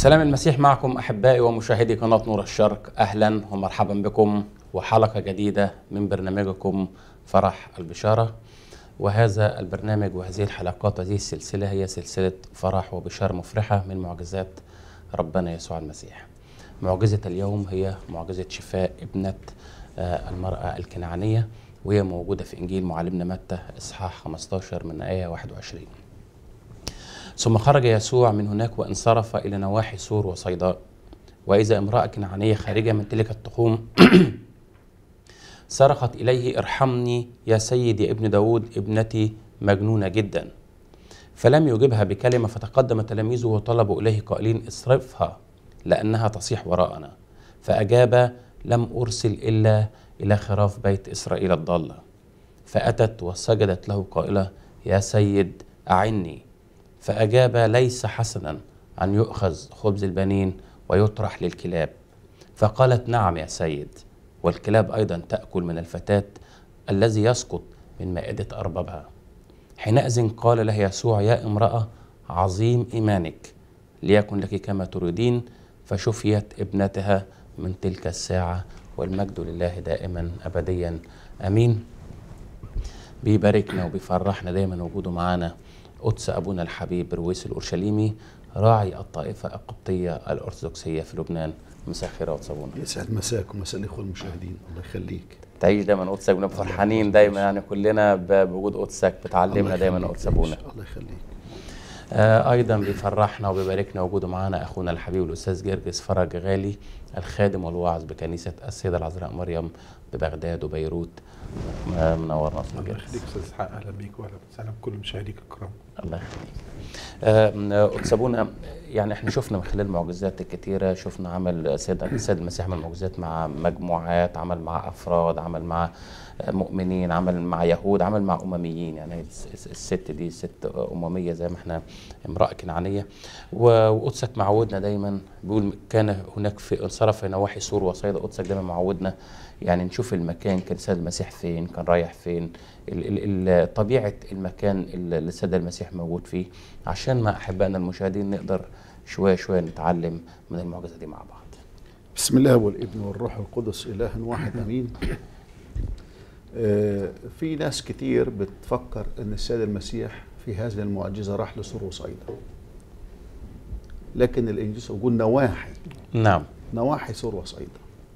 سلام المسيح معكم احبائي ومشاهدي قناه نور الشرق اهلا ومرحبا بكم وحلقه جديده من برنامجكم فرح البشاره وهذا البرنامج وهذه الحلقات وهذه السلسله هي سلسله فرح وبشاره مفرحه من معجزات ربنا يسوع المسيح. معجزه اليوم هي معجزه شفاء ابنه آه، المراه الكنعانيه وهي موجوده في انجيل معلمنا متى اصحاح 15 من ايه 21. ثم خرج يسوع من هناك وانصرف الى نواحي سور وصيداء واذا امراه كنعانيه خارجه من تلك التخوم صرخت اليه ارحمني يا سيد يا ابن داود ابنتي مجنونه جدا فلم يجبها بكلمه فتقدم تلاميذه وطلبوا اليه قائلين اصرفها لانها تصيح وراءنا فاجاب لم ارسل الا الى خراف بيت اسرائيل الضاله فاتت وسجدت له قائله يا سيد اعني فأجاب ليس حسنا أن يؤخذ خبز البنين ويطرح للكلاب فقالت نعم يا سيد والكلاب أيضا تأكل من الفتاة الذي يسقط من مائدة أربابها حينئذ قال له يسوع يا امرأة عظيم إيمانك ليكن لك كما تريدين فشفيت ابنتها من تلك الساعة والمجد لله دائما أبديا أمين بيباركنا وبيفرحنا دايما وجوده معانا قدس أبونا الحبيب رويس الأورشليمي راعي الطائفة القبطية الأرثوذكسية في لبنان مساء الخير يا قدس أبونا يسعد مساك ومساء الاخوه المشاهدين الله يخليك تعيش دايما قدسك بنبقى فرحانين دايما يعني كلنا ب- بوجود قدسك بتعلمنا الله دايما يخليك قدس أبونا تعيش. الله يخليك آه ايضا بيفرحنا وبيباركنا وجوده معانا اخونا الحبيب الاستاذ جرجس فرج غالي الخادم والواعظ بكنيسه السيده العذراء مريم ببغداد وبيروت آه، منورنا استاذ الله جرجس يخليك استاذ اسحاق اهلا بيك واهلا وسهلا بكل مشاهديك الكرام الله يخليك آه، قدس ابونا يعني احنا شفنا من خلال المعجزات الكتيره شفنا عمل السيد السيد المسيح عمل معجزات مع مجموعات عمل مع افراد عمل مع آه، مؤمنين عمل مع يهود عمل مع امميين يعني الس- الس- الست دي ست امميه زي ما احنا امراه كنعانيه و- وقدسك معودنا دايما بيقول كان هناك في انصرف في نواحي سور وصيدا قدسك دايما معودنا يعني نشوف المكان كان السيد المسيح فين كان رايح فين ال- ال- ال- طبيعه المكان اللي السيد المسيح موجود فيه عشان مع احبائنا المشاهدين نقدر شويه شويه نتعلم من المعجزه دي مع بعض بسم الله والابن والروح القدس اله واحد امين آه، في ناس كتير بتفكر ان السيد المسيح في هذه المعجزه راح لسور وصيدا لكن الانجيل بيقول نواحي نعم نواحي سور وصيدا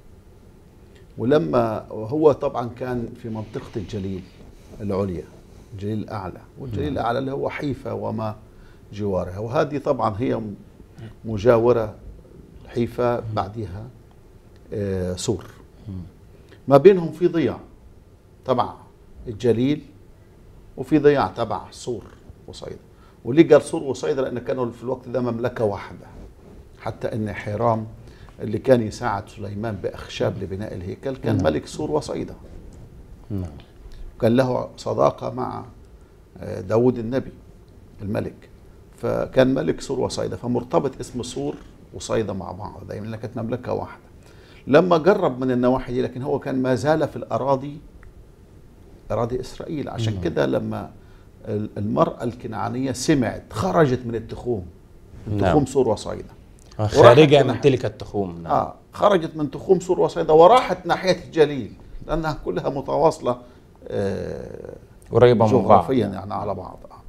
ولما هو طبعا كان في منطقة الجليل العليا الجليل الأعلى والجليل الأعلى اللي هو حيفا وما جوارها وهذه طبعا هي م- مجاورة حيفا بعدها آه، سور ما بينهم في ضياع تبع الجليل وفي ضياع تبع سور وصيدا وليه قال سور وصيدا لأن كانوا في الوقت ده مملكة واحدة حتى ان حرام اللي كان يساعد سليمان باخشاب لبناء الهيكل كان نعم. ملك سور وصيدا نعم كان له صداقه مع آه، داود النبي الملك فكان ملك سور وصيدا فمرتبط اسم سور وصيدا مع بعض دايما لأنها كانت مملكه واحده لما جرب من النواحي دي لكن هو كان ما زال في الاراضي اراضي اسرائيل عشان نعم. كده لما ال- المراه الكنعانيه سمعت خرجت من التخوم من نعم. تخوم سور وصيدا خارجه وراحت من ناحية- تلك التخوم نعم اه خرجت من تخوم سور وصيدا وراحت ناحيه الجليل لانها كلها متواصله آه قريبه من بعض جغرافيا يعني على بعض آه.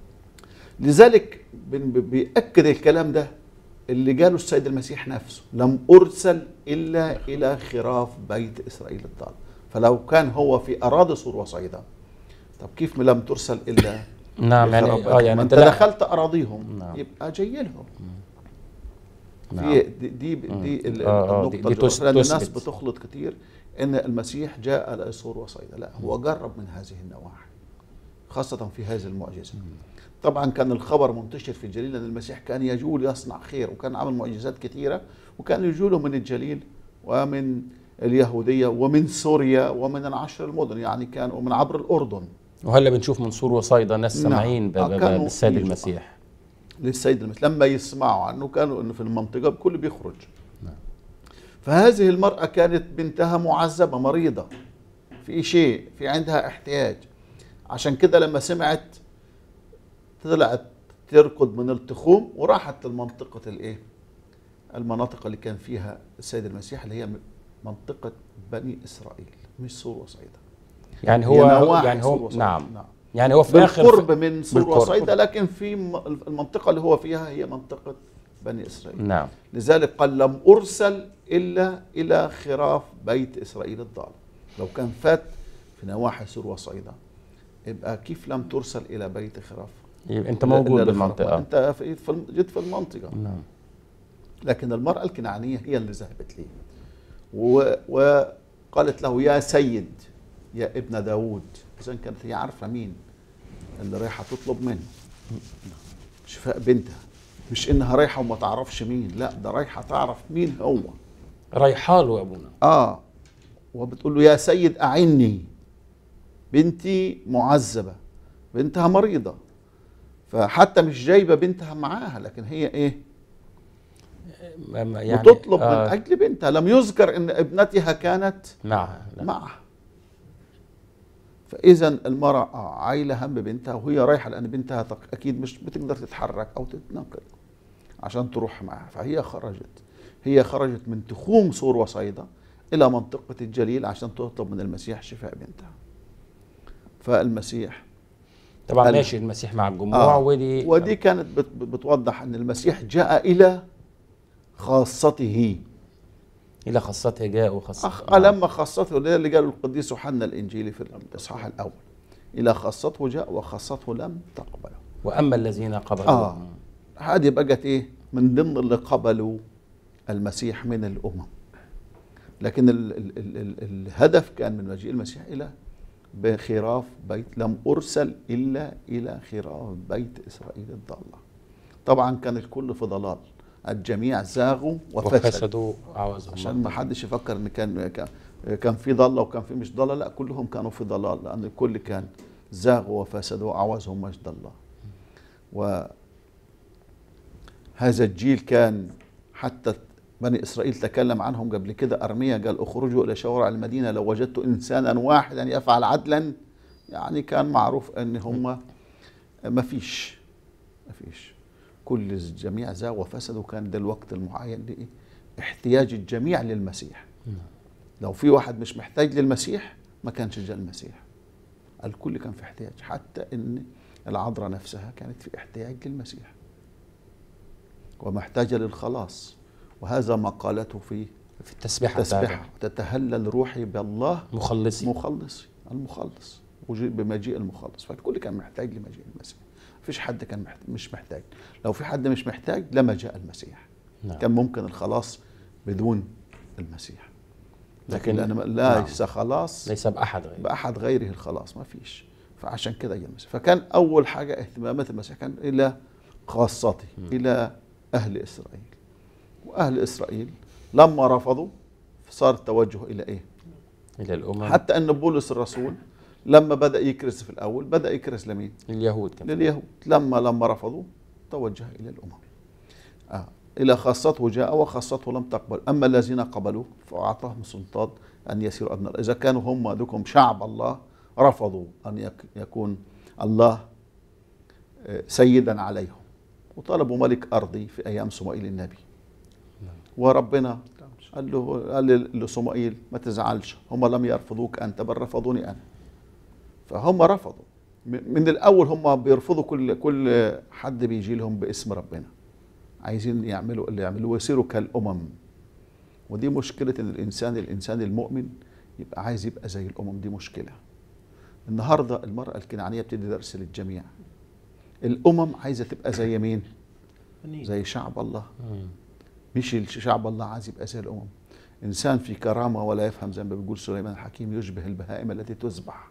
لذلك بن- ب- بيأكد الكلام ده اللي قاله السيد المسيح نفسه لم أرسل إلا إلى خراف بيت إسرائيل الضال فلو كان هو في أراضي سور وصيدا طب كيف لم ترسل إلا نعم يعني لخراف اه بيت؟ يعني ما انت انت لا- دخلت أراضيهم نعم. يبقى جاي لهم نعم. في دي دي, دي ال- آه، آه، النقطة دي- دي اللي تس- لأن الناس تثبت. بتخلط كتير إن المسيح جاء لأسور وصيدا لا هو جرب من هذه النواحي خاصة في هذه المعجزة طبعا كان الخبر منتشر في الجليل لأن المسيح كان يجول يصنع خير وكان عمل معجزات كثيرة وكان يجوله من الجليل ومن اليهودية ومن سوريا ومن العشر المدن يعني كان ومن عبر الأردن وهلا بنشوف من سور وصيدا ناس نعم. سامعين ب- آه، ب- كانوا بالسيد يجوا. المسيح للسيد المسيح لما يسمعوا عنه كانوا انه في المنطقه الكل بيخرج فهذه المراه كانت بنتها معذبه مريضه في شيء في عندها احتياج عشان كده لما سمعت طلعت تركض من التخوم وراحت لمنطقه الايه المناطق اللي كان فيها السيد المسيح اللي هي منطقة بني إسرائيل مش سور وصيدا يعني هي هو نواحي يعني سور هو وصيدا. نعم نعم يعني هو في اخر بالقرب من سور بالقرب. وصيدا لكن في م- المنطقة اللي هو فيها هي منطقة بني إسرائيل نعم لذلك قال لم أرسل إلا إلى خراف بيت إسرائيل الضال لو كان فات في نواحي سور وصيدا يبقى كيف لم ترسل إلى بيت خراف يبقى انت إلا- موجود إلا لخراف. بالمنطقه أنت في في الم- جيت في المنطقة نعم لكن المرأة الكنعانية هي اللي ذهبت ليه و- وقالت له يا سيد يا ابن داود إذا كانت هي عارفة مين اللي رايحة تطلب منه شفاء بنتها مش إنها رايحة وما تعرفش مين لا ده رايحة تعرف مين هو ريحاله ابونا آه وبتقول له يا سيد أعني بنتي معذبة بنتها مريضة فحتى مش جايبة بنتها معاها لكن هي إيه يعني يعني وتطلب آه آه من اجل بنتها لم يذكر ان ابنتها كانت معها لا. معها فاذا المراه آه عايله هم بنتها وهي رايحه لان بنتها تق- اكيد مش بتقدر تتحرك او تتنقل عشان تروح معها فهي خرجت هي خرجت من تخوم سور وصيدا الى منطقه الجليل عشان تطلب من المسيح شفاء بنتها فالمسيح طبعا ال- ماشي المسيح مع الجموع آه ودي ودي كانت بت- بتوضح ان المسيح جاء الى خاصته الى خاصته جاء وخاصته أخ... لما خاصته ده اللي قاله القديس يوحنا الانجيلي في الاصحاح الاول الى خاصته جاء وخاصته لم تقبله واما الذين قبلوا اه هذه بقت ايه من ضمن اللي قبلوا المسيح من الامم لكن ال ال ال ال الهدف كان من مجيء المسيح الى بخراف بيت لم ارسل الا الى خراف بيت اسرائيل الضاله طبعا كان الكل في ضلال الجميع زاغوا وفسدوا وفسدوا عوزهم عشان ما حدش يفكر ان كان كان- كان في ضاله وكان في مش ضاله لا كلهم كانوا في ضلال لان الكل كان زاغوا وفسدوا وعوزهم مجد الله وهذا الجيل كان حتى بني اسرائيل تكلم عنهم قبل كده ارميا قال اخرجوا الى شوارع المدينه لو وجدت انسانا واحدا يفعل عدلا يعني كان معروف ان هم ما فيش ما فيش كل الجميع زاغ وفسدوا كان ده الوقت المعين لايه احتياج الجميع للمسيح لو في واحد مش محتاج للمسيح ما كانش جاء المسيح الكل كان في احتياج حتى ان العذراء نفسها كانت في احتياج للمسيح ومحتاجة للخلاص وهذا ما قالته في في التسبيحه تسبيحة بتاعتها. تتهلل روحي بالله مخلصي مخلصي المخلص وجي- بمجيء المخلص فالكل كان محتاج لمجيء المسيح مفيش حد كان محت- مش محتاج لو في حد مش محتاج لما جاء المسيح نعم. كان ممكن الخلاص بدون المسيح لكن لكن- لأن نعم. ليس خلاص ليس باحد غيره بأحد غيره الخلاص ما فيش فعشان كده جاء المسيح فكان أول حاجة اهتمامات المسيح كان إلى خاصته إلى أهل إسرائيل وأهل إسرائيل لما رفضوا صار التوجه إلى إيه الى الامم حتى أن بولس الرسول لما بدأ يكرس في الأول بدأ يكرس لمين اليهود كمان لليهود لما لما رفضوا توجه إلى الأمم آه. إلى خاصته جاء وخاصته لم تقبل أما الذين قبلوا فأعطاهم سلطان أن يسيروا أبناء إذا كانوا هم دوكم شعب الله رفضوا أن يك- يكون الله آه، سيدا عليهم وطلبوا ملك أرضي في أيام صموئيل النبي وربنا قال له قال لصموئيل ما تزعلش هم لم يرفضوك أنت بل رفضوني أنا فهم رفضوا م- من الاول هم بيرفضوا كل كل حد بيجي لهم باسم ربنا عايزين يعملوا اللي يعملوه ويصيروا كالامم ودي مشكله ان الانسان الانسان المؤمن يبقى عايز يبقى زي الامم دي مشكله النهارده المراه الكنعانيه بتدي درس للجميع الامم عايزه تبقى زي مين زي شعب الله مم. مش شعب الله عايز يبقى زي الامم انسان في كرامه ولا يفهم زي ما بيقول سليمان الحكيم يشبه البهائم التي تذبح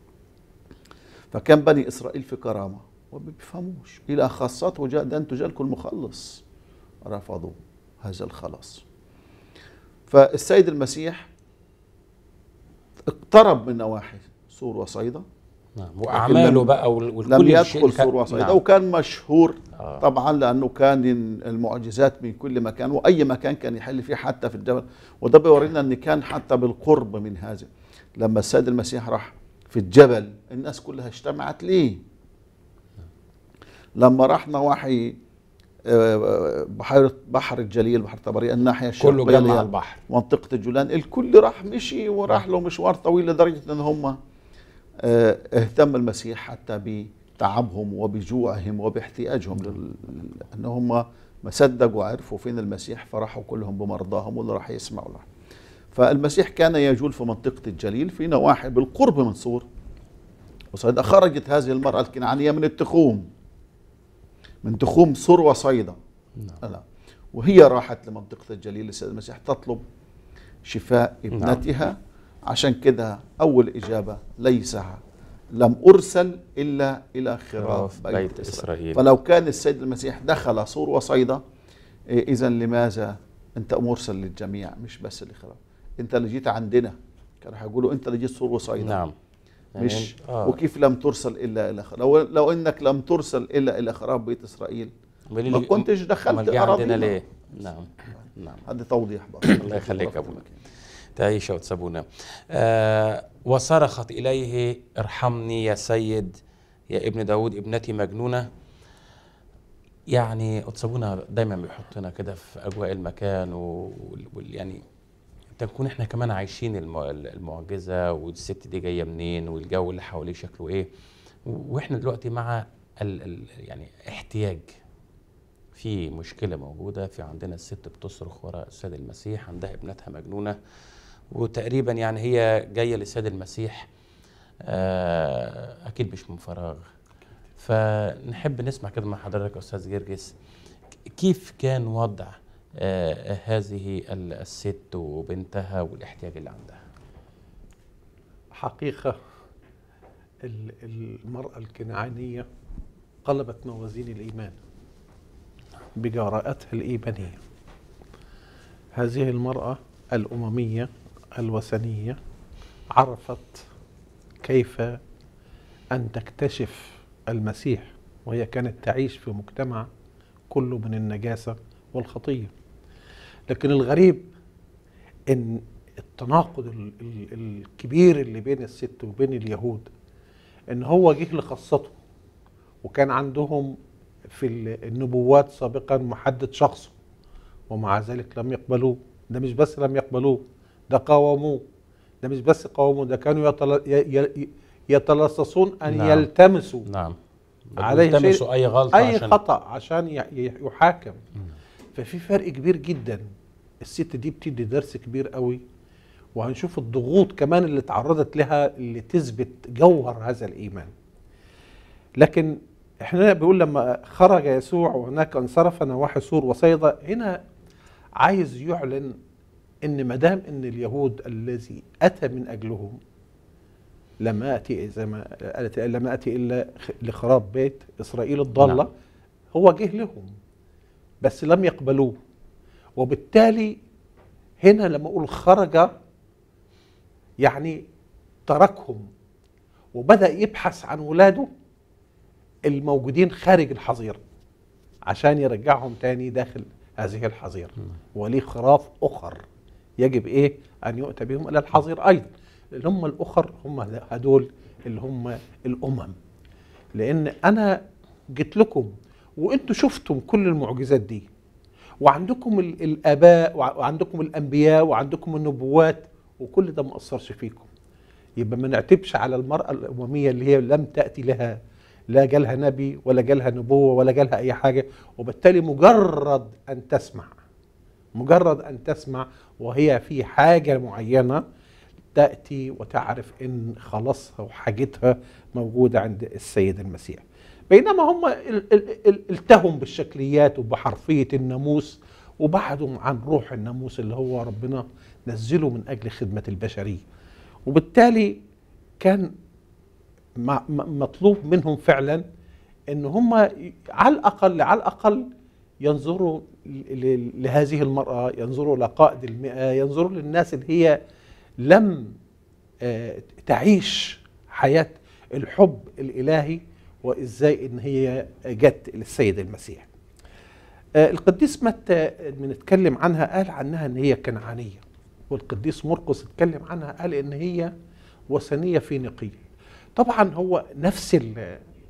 فكان بني اسرائيل في كرامه وما بيفهموش الى خاصته جاء ده انتوا جالكم المخلص رفضوا هذا الخلاص فالسيد المسيح اقترب من نواحي سور وصيدا نعم واعماله لم- بقى وال- والكل لم الشيء يدخل كان- سور وصيدا نعم. وكان مشهور آه. طبعا لانه كان المعجزات من كل مكان واي مكان كان يحل فيه حتى في الجبل وده بيورينا ان كان حتى بالقرب من هذا لما السيد المسيح راح في الجبل الناس كلها اجتمعت ليه لما راح نواحي آه، بحيرة بحر الجليل بحر طبرية الناحية كله الشرقية جنب اللي على هي البحر منطقة الجولان الكل راح مشي وراح له مشوار طويل لدرجة ان هم آه، اهتم المسيح حتى بتعبهم وبجوعهم وباحتياجهم لل- ان هم ما صدقوا وعرفوا فين المسيح فراحوا كلهم بمرضاهم واللي راح يسمعوا له فالمسيح كان يجول في منطقة الجليل في نواحي بالقرب من صور وصيدا خرجت هذه المرأة الكنعانية من التخوم من تخوم صور وصيدا لا. وهي راحت لمنطقة الجليل السيد المسيح تطلب شفاء ابنتها عشان كده أول إجابة ليس لم أرسل إلا إلى خراف بيت, بيت إسرائيل فلو كان السيد المسيح دخل صور وصيدا إذا لماذا أنت مرسل للجميع مش بس لخراف أنت اللي جيت عندنا كانوا هيقولوا أنت اللي جيت صور وصيدا نعم يعني مش أنت- آه. وكيف لم ترسل الا الى خراف لو لو انك لم ترسل الا الى خراب بيت اسرائيل أمال ما اللي- كنتش أمال دخلت جه عندنا اراضينا ليه نعم نعم هذا توضيح بقى الله يخليك يا ابونا تعيش وتسابونا آه وصرخت إليه ارحمني يا سيد يا ابن داود ابنتي مجنونة يعني وتسابونا دايما بيحطنا كده في أجواء المكان و- وال يعني تكون احنا كمان عايشين الم- المعجزة والست دي جاية منين والجو اللي حواليه شكله ايه واحنا دلوقتي مع ال ال يعني احتياج في مشكلة موجودة في عندنا الست بتصرخ وراء السيد المسيح عندها ابنتها مجنونة وتقريبا يعني هي جاية للسيد المسيح آه، أكيد مش من فراغ فنحب نسمع كده مع حضرتك يا أستاذ جرجس كيف كان وضع آه، هذه ال- الست وبنتها والاحتياج اللي عندها حقيقة ال- المرأة الكنعانية قلبت موازين الإيمان بجراءتها الإيمانية هذه المرأة الأممية الوثنية عرفت كيف أن تكتشف المسيح وهي كانت تعيش في مجتمع كله من النجاسة والخطية لكن الغريب ان التناقض ال- ال- الكبير اللي بين الست وبين اليهود ان هو جه لخاصته وكان عندهم في ال- النبوات سابقا محدد شخصه ومع ذلك لم يقبلوه ده مش بس لم يقبلوه ده قاوموه ده مش بس قاوموه ده كانوا يتل- ي- ي- يتلصصون ان نعم. يلتمسوا نعم عليه شيء- يلتمسوا أي غلطة اي عشان خطا عشان ي- ي- يحاكم ففي فرق كبير جدا الست دي بتدي درس كبير قوي وهنشوف الضغوط كمان اللي تعرضت لها اللي تثبت جوهر هذا الايمان لكن احنا بيقول لما خرج يسوع وهناك انصرف نواحي سور وصيدا هنا عايز يعلن ان ما دام ان اليهود الذي اتى من اجلهم لم اتي زي ما قالت لم اتي الا خ- لخراب بيت اسرائيل الضاله نعم. هو جه لهم بس لم يقبلوه وبالتالي هنا لما اقول خرج يعني تركهم وبدا يبحث عن ولاده الموجودين خارج الحظيره عشان يرجعهم تاني داخل هذه الحظيره وليه خراف اخر يجب ايه ان يؤتى بهم الى الحظيره ايضا اللي هم الاخر هم هدول اللي هم الامم لان انا جيت لكم وانتوا شفتم كل المعجزات دي وعندكم ال- الاباء وع- وعندكم الانبياء وعندكم النبوات وكل ده ما اثرش فيكم يبقى ما نعتبش على المراه الامميه اللي هي لم تاتي لها لا جالها نبي ولا جالها نبوه ولا جالها اي حاجه وبالتالي مجرد ان تسمع مجرد ان تسمع وهي في حاجه معينه تاتي وتعرف ان خلاصها وحاجتها موجوده عند السيد المسيح بينما هم ال- ال- ال- التهم بالشكليات وبحرفيه الناموس وبعدوا عن روح الناموس اللي هو ربنا نزله من اجل خدمه البشريه وبالتالي كان مع- م- مطلوب منهم فعلا ان هم على الاقل على الاقل ينظروا ل- ل- لهذه المراه ينظروا لقائد المئه ينظروا للناس اللي هي لم آه، تعيش حياه الحب الالهي وازاي ان هي جت للسيد المسيح آه، القديس متى بنتكلم عنها قال عنها ان هي كنعانيه والقديس مرقس اتكلم عنها قال ان هي وثنيه فينيقيه طبعا هو نفس ال-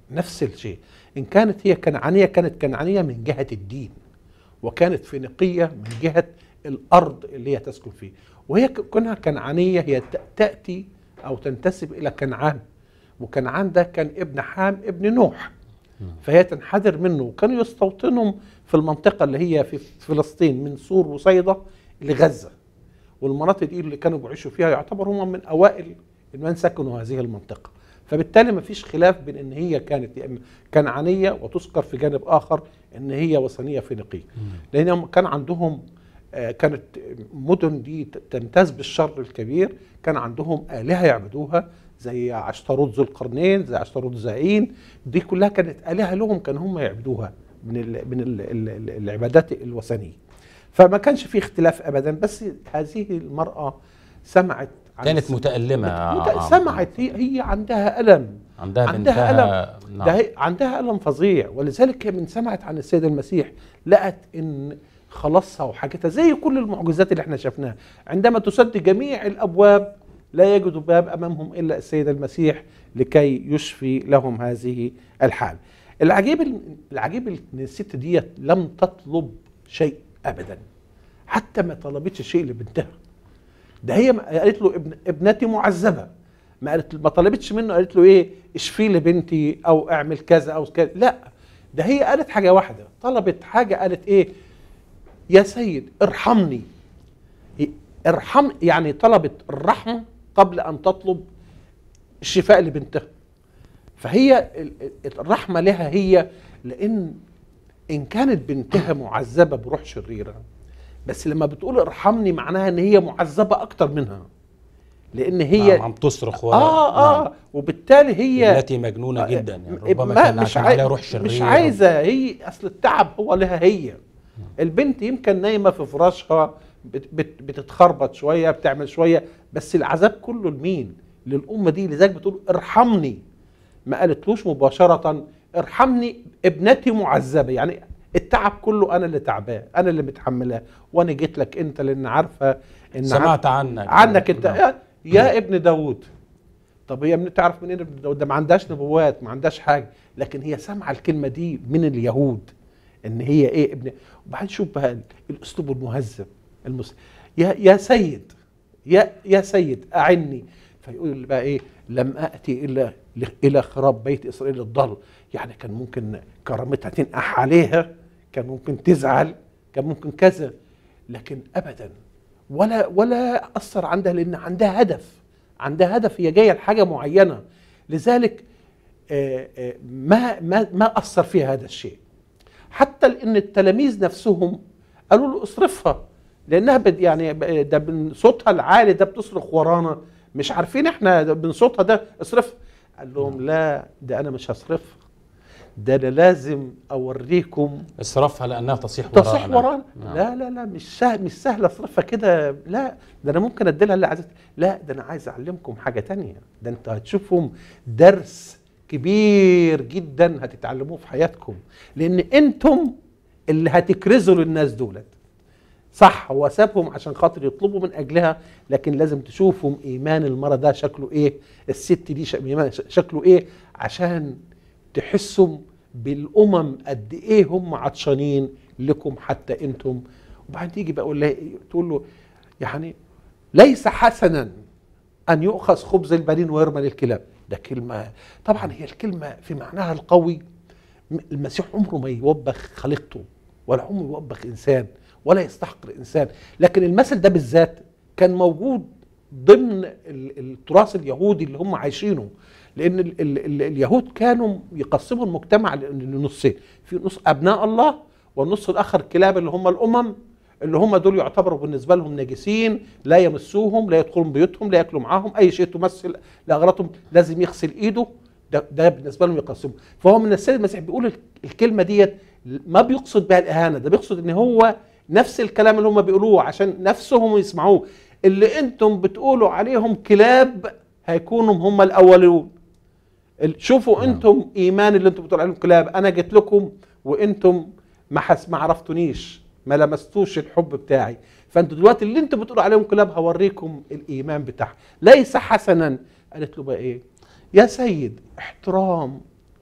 نفس الشيء ان كانت هي كنعانيه كانت كنعانيه من جهه الدين وكانت فينيقيه من جهه الارض اللي هي تسكن فيه وهي ك- كونها كنعانيه هي ت- تاتي او تنتسب الى كنعان وكنعان ده كان ابن حام ابن نوح فهي تنحدر منه وكانوا يستوطنهم في المنطقه اللي هي في فلسطين من سور وصيدا لغزه والمناطق دي اللي كانوا بيعيشوا فيها يعتبر هم من اوائل من سكنوا هذه المنطقه فبالتالي ما فيش خلاف بين ان هي كانت يا إما كنعانيه وتذكر في جانب اخر ان هي وثنيه فينيقيه لان كان عندهم آه، كانت مدن دي ت- تمتاز بالشر الكبير كان عندهم آلهة يعبدوها زي عشتروت ذو القرنين زي عشتروت زعين دي كلها كانت آلهة لهم كانوا هم يعبدوها من ال من ال ال العبادات الوثنية فما كانش في اختلاف ابدا بس هذه المرأة سمعت عن كانت الس- متألمة مت- آه. سمعت هي, هي عندها ألم عندها عندها بنتها ده نعم. هي عندها ألم فظيع ولذلك هي من سمعت عن السيد المسيح لقت إن خلاصها وحاجتها زي كل المعجزات اللي احنا شفناها عندما تسد جميع الأبواب لا يجد باب أمامهم إلا السيد المسيح لكي يشفي لهم هذه الحال العجيب العجيب ان الست ديت لم تطلب شيء ابدا حتى ما طلبتش شيء لبنتها ده هي ما- قالت له ابن ابنتي معذبه ما قالت ما طلبتش منه قالت له ايه اشفي لي بنتي او اعمل كذا او كذا لا ده هي قالت حاجه واحده طلبت حاجه قالت ايه يا سيد ارحمني ارحم يعني طلبت الرحمه قبل ان تطلب الشفاء لبنتها فهي ال- ال- الرحمه لها هي لان ان كانت بنتها معذبه بروح شريره بس لما بتقول ارحمني معناها ان هي معذبه اكتر منها لان هي نعم عم تصرخ و... اه اه نعم. وبالتالي هي التي مجنونة آه، جدا يعني م- ربما ما- كان مش عشان عاي- عليها روح شرير مش عايزه هي اصل التعب هو لها هي البنت يمكن نايمه في فراشها بت بت بتتخربط شويه بتعمل شويه بس العذاب كله لمين؟ للامه دي لذلك بتقول ارحمني ما قالتلوش مباشره ارحمني ابنتي معذبه يعني التعب كله انا اللي تعباه انا اللي متحملاه وانا جيت لك انت لان عارفه ان سمعت عنك عنك انت نعم. يا, يا ابن داوود طب هي من تعرف منين ابن داوود ده ما عندهاش نبوات ما عندهاش حاجه لكن هي سامعه الكلمه دي من اليهود ان هي ايه ابن وبعدين شوف بقى ال- الاسلوب المهذب المس... يا يا سيد يا يا سيد اعني فيقول بقى ايه لم اتي الا ل- الى خراب بيت اسرائيل الضال يعني كان ممكن كرامتها تنقح عليها كان ممكن تزعل كان ممكن كذا لكن ابدا ولا ولا اثر عندها لان عندها هدف عندها هدف هي جايه لحاجه معينه لذلك آه، آه، ما ما ما اثر فيها هذا الشيء حتى لان التلاميذ نفسهم قالوا له اصرفها لانها بد يعني ب- ده من صوتها العالي ده بتصرخ ورانا مش عارفين احنا ده من صوتها ده اصرفها قال لهم لا ده انا مش هصرفها ده انا لازم اوريكم اصرفها لانها تصيح تصح وراءنا. ورانا نعم. لا لا لا مش سهل مش سهل اصرفها كده لا ده انا ممكن ادي لها اللي عايزة لا ده انا عايز اعلمكم حاجه تانية ده انتوا هتشوفهم درس كبير جدا هتتعلموه في حياتكم لان انتم اللي هتكرزوا للناس دولت صح هو سابهم عشان خاطر يطلبوا من اجلها لكن لازم تشوفوا ايمان المرة ده شكله ايه الست دي ش- إيمان ش- شكله ايه عشان تحسوا بالامم قد ايه هم عطشانين لكم حتى انتم وبعدين تيجي بقى اقول لها تقول له يعني ليس حسنا ان يؤخذ خبز البنين ويرمى للكلاب ده كلمه طبعا هي الكلمه في معناها القوي م- المسيح عمره ما يوبخ خليقته ولا عمره يوبخ انسان ولا يستحقر انسان لكن المثل ده بالذات كان موجود ضمن ال- التراث اليهودي اللي هم عايشينه لان ال ال ال اليهود كانوا يقسموا المجتمع ل- لنصين في نص ابناء الله والنص الاخر كلاب اللي هم الامم اللي هم دول يعتبروا بالنسبه لهم نجسين لا يمسوهم لا يدخلون بيوتهم لا ياكلوا معاهم اي شيء تمثل لاغراضهم لازم يغسل ايده ده, ده بالنسبه لهم يقسموا فهو من السيد المسيح بيقول الكلمه ديت ما بيقصد بها الاهانه ده بيقصد ان هو نفس الكلام اللي هم بيقولوه عشان نفسهم يسمعوه اللي انتم بتقولوا عليهم كلاب هيكونوا هم الاولون ال- شوفوا نعم. انتم ايمان اللي انتم بتقولوا عليهم كلاب انا جيت لكم وانتم ما حس ما عرفتونيش ما لمستوش الحب بتاعي فانتوا دلوقتي اللي انتم بتقولوا عليهم كلاب هوريكم الايمان بتاعهم ليس حسنا قالت له بقى ايه يا سيد احترام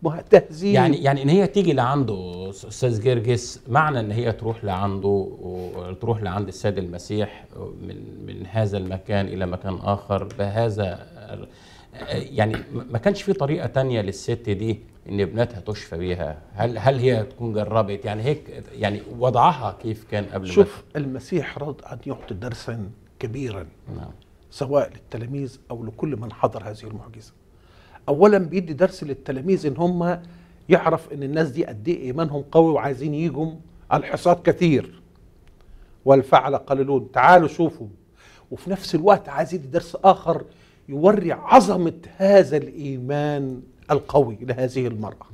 ما تهذيب يعني يعني ان هي تيجي لعنده استاذ جرجس معنى ان هي تروح لعنده وتروح لعند السيد المسيح من من هذا المكان الى مكان اخر بهذا يعني ما كانش في طريقه تانية للست دي ان ابنتها تشفى بيها هل هل هي تكون جربت يعني هيك يعني وضعها كيف كان قبل شوف المسيح راد ان يعطي درسا كبيرا ما نعم سواء للتلاميذ او لكل من حضر هذه المعجزه. اولا بيدي درس للتلاميذ ان هم يعرف ان الناس دي قد ايه ايمانهم قوي وعايزين يجوا الحصاد كثير. والفعل قليلون تعالوا شوفوا وفي نفس الوقت عايز يدي درس اخر يوري عظمه هذا الايمان القوي لهذه المراه.